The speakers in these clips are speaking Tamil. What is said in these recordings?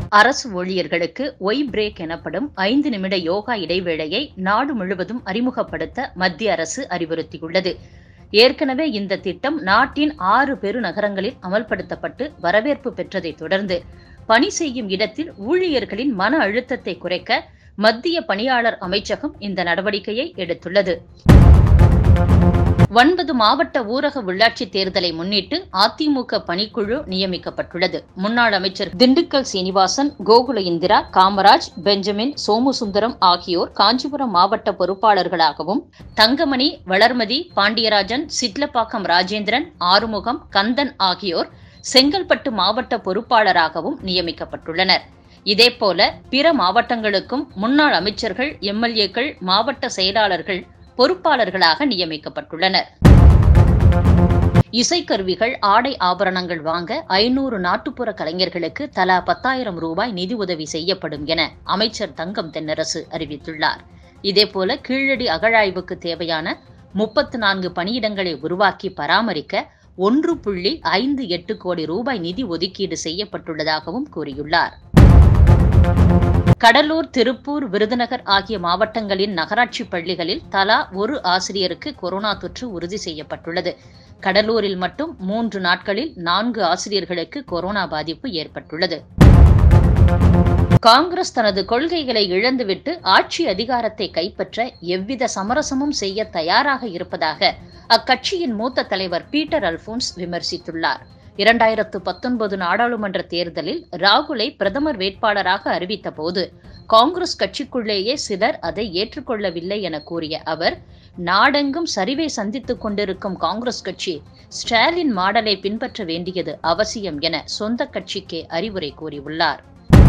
அரசு ஊழியர்களுக்கு ஒய் பிரேக் எனப்படும் ஐந்து நிமிட யோகா இடைவேளையை நாடு முழுவதும் அறிமுகப்படுத்த மத்திய அரசு அறிவுறுத்தியுள்ளது ஏற்கனவே இந்த திட்டம் நாட்டின் ஆறு பெருநகரங்களில் அமல்படுத்தப்பட்டு வரவேற்பு பெற்றதைத் தொடர்ந்து பணி செய்யும் இடத்தில் ஊழியர்களின் மன அழுத்தத்தை குறைக்க மத்திய பணியாளர் அமைச்சகம் இந்த நடவடிக்கையை எடுத்துள்ளது ஒன்பது மாவட்ட ஊரக உள்ளாட்சி தேர்தலை முன்னிட்டு அதிமுக பணிக்குழு நியமிக்கப்பட்டுள்ளது முன்னாள் அமைச்சர் திண்டுக்கல் சீனிவாசன் கோகுல இந்திரா காமராஜ் பெஞ்சமின் சோமுசுந்தரம் ஆகியோர் காஞ்சிபுரம் மாவட்ட பொறுப்பாளர்களாகவும் தங்கமணி வளர்மதி பாண்டியராஜன் சிட்லப்பாக்கம் ராஜேந்திரன் ஆறுமுகம் கந்தன் ஆகியோர் செங்கல்பட்டு மாவட்ட பொறுப்பாளராகவும் நியமிக்கப்பட்டுள்ளனர் இதேபோல பிற மாவட்டங்களுக்கும் முன்னாள் அமைச்சர்கள் எம்எல்ஏக்கள் மாவட்ட செயலாளர்கள் பொறுப்பாளர்களாக நியமிக்கப்பட்டுள்ளனர் இசைக்கருவிகள் ஆடை ஆபரணங்கள் வாங்க ஐநூறு நாட்டுப்புற கலைஞர்களுக்கு தலா பத்தாயிரம் ரூபாய் நிதி உதவி செய்யப்படும் என அமைச்சர் தங்கம் தென்னரசு அறிவித்துள்ளார் இதேபோல கீழடி அகழாய்வுக்கு தேவையான முப்பத்து நான்கு பணியிடங்களை உருவாக்கி பராமரிக்க ஒன்று புள்ளி ஐந்து எட்டு கோடி ரூபாய் நிதி ஒதுக்கீடு செய்யப்பட்டுள்ளதாகவும் கூறியுள்ளார் கடலூர் திருப்பூர் விருதுநகர் ஆகிய மாவட்டங்களின் நகராட்சி பள்ளிகளில் தலா ஒரு ஆசிரியருக்கு கொரோனா தொற்று உறுதி செய்யப்பட்டுள்ளது கடலூரில் மட்டும் மூன்று நாட்களில் நான்கு ஆசிரியர்களுக்கு கொரோனா பாதிப்பு ஏற்பட்டுள்ளது காங்கிரஸ் தனது கொள்கைகளை இழந்துவிட்டு ஆட்சி அதிகாரத்தை கைப்பற்ற எவ்வித சமரசமும் செய்ய தயாராக இருப்பதாக அக்கட்சியின் மூத்த தலைவர் பீட்டர் அல்போன்ஸ் விமர்சித்துள்ளார் இரண்டாயிரத்து பத்தொன்பது நாடாளுமன்ற தேர்தலில் ராகுலை பிரதமர் வேட்பாளராக அறிவித்த போது காங்கிரஸ் கட்சிக்குள்ளேயே சிலர் அதை ஏற்றுக்கொள்ளவில்லை என கூறிய அவர் நாடெங்கும் சரிவை சந்தித்துக் கொண்டிருக்கும் காங்கிரஸ் கட்சி ஸ்டாலின் மாடலை பின்பற்ற வேண்டியது அவசியம் என சொந்த கட்சிக்கே அறிவுரை கூறியுள்ளார்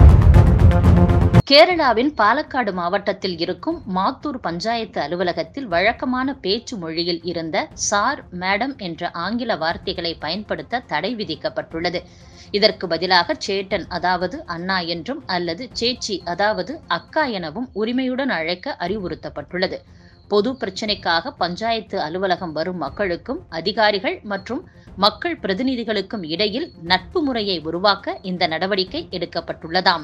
கேரளாவின் பாலக்காடு மாவட்டத்தில் இருக்கும் மாத்தூர் பஞ்சாயத்து அலுவலகத்தில் வழக்கமான பேச்சு மொழியில் இருந்த சார் மேடம் என்ற ஆங்கில வார்த்தைகளை பயன்படுத்த தடை விதிக்கப்பட்டுள்ளது இதற்கு பதிலாக சேட்டன் அதாவது அண்ணா என்றும் அல்லது சேச்சி அதாவது அக்கா எனவும் உரிமையுடன் அழைக்க அறிவுறுத்தப்பட்டுள்ளது பொது பிரச்சினைக்காக பஞ்சாயத்து அலுவலகம் வரும் மக்களுக்கும் அதிகாரிகள் மற்றும் மக்கள் பிரதிநிதிகளுக்கும் இடையில் நட்பு முறையை உருவாக்க இந்த நடவடிக்கை எடுக்கப்பட்டுள்ளதாம்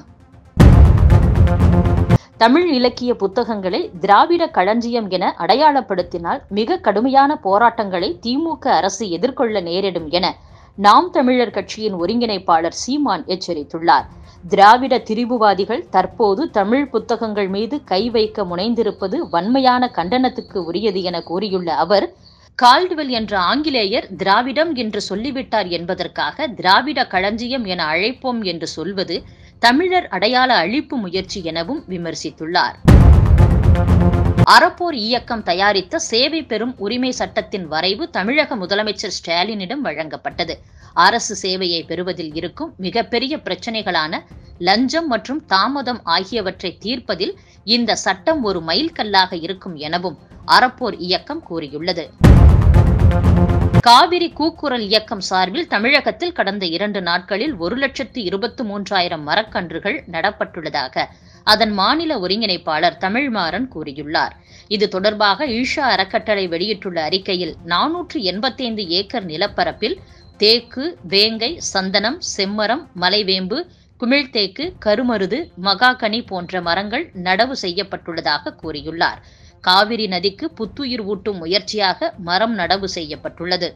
தமிழ் இலக்கிய புத்தகங்களை திராவிட களஞ்சியம் என அடையாளப்படுத்தினால் மிக கடுமையான போராட்டங்களை திமுக அரசு எதிர்கொள்ள நேரிடும் என நாம் தமிழர் கட்சியின் ஒருங்கிணைப்பாளர் சீமான் எச்சரித்துள்ளார் திராவிட திரிபுவாதிகள் தற்போது தமிழ் புத்தகங்கள் மீது கை வைக்க முனைந்திருப்பது வன்மையான கண்டனத்துக்கு உரியது என கூறியுள்ள அவர் கால்டுவெல் என்ற ஆங்கிலேயர் திராவிடம் என்று சொல்லிவிட்டார் என்பதற்காக திராவிட களஞ்சியம் என அழைப்போம் என்று சொல்வது தமிழர் அடையாள அழிப்பு முயற்சி எனவும் விமர்சித்துள்ளார் அறப்போர் இயக்கம் தயாரித்த சேவை பெறும் உரிமை சட்டத்தின் வரைவு தமிழக முதலமைச்சர் ஸ்டாலினிடம் வழங்கப்பட்டது அரசு சேவையை பெறுவதில் இருக்கும் மிகப்பெரிய பிரச்சனைகளான லஞ்சம் மற்றும் தாமதம் ஆகியவற்றை தீர்ப்பதில் இந்த சட்டம் ஒரு மைல்கல்லாக இருக்கும் எனவும் அறப்போர் இயக்கம் கூறியுள்ளது காவிரி கூக்குரல் இயக்கம் சார்பில் தமிழகத்தில் கடந்த இரண்டு நாட்களில் ஒரு லட்சத்து இருபத்து மூன்றாயிரம் மரக்கன்றுகள் நடப்பட்டுள்ளதாக அதன் மாநில ஒருங்கிணைப்பாளர் தமிழ்மாறன் கூறியுள்ளார் இது தொடர்பாக ஈஷா அறக்கட்டளை வெளியிட்டுள்ள அறிக்கையில் நானூற்று எண்பத்தைந்து ஏக்கர் நிலப்பரப்பில் தேக்கு வேங்கை சந்தனம் செம்மரம் மலைவேம்பு குமிழ்தேக்கு கருமருது மகாகனி போன்ற மரங்கள் நடவு செய்யப்பட்டுள்ளதாக கூறியுள்ளார் காவிரி நதிக்கு புத்துயிர் ஊட்டும் முயற்சியாக மரம் நடவு செய்யப்பட்டுள்ளது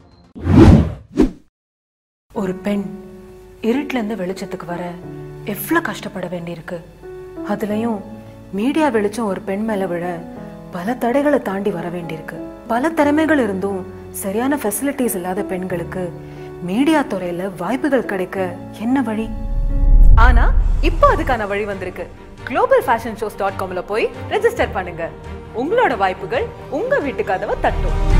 ஒரு பெண் இருட்டுல இருந்து வெளிச்சத்துக்கு வர எவ்வளவு கஷ்டப்பட வேண்டியிருக்கு அதுலயும் மீடியா வெளிச்சம் ஒரு பெண் மேல விழ பல தடைகளை தாண்டி வர வேண்டியிருக்கு பல திறமைகள் இருந்தும் சரியான ஃபெசிலிட்டிஸ் இல்லாத பெண்களுக்கு மீடியா துறையில வாய்ப்புகள் கிடைக்க என்ன வழி ஆனா இப்போ அதுக்கான வழி வந்திருக்கு குளோபல் ஃபேஷன் ஷோஸ் டாட் காம்ல போய் ரெஜிஸ்டர் பண்ணுங்க உங்களோட வாய்ப்புகள் உங்க வீட்டு கதவை தட்டும்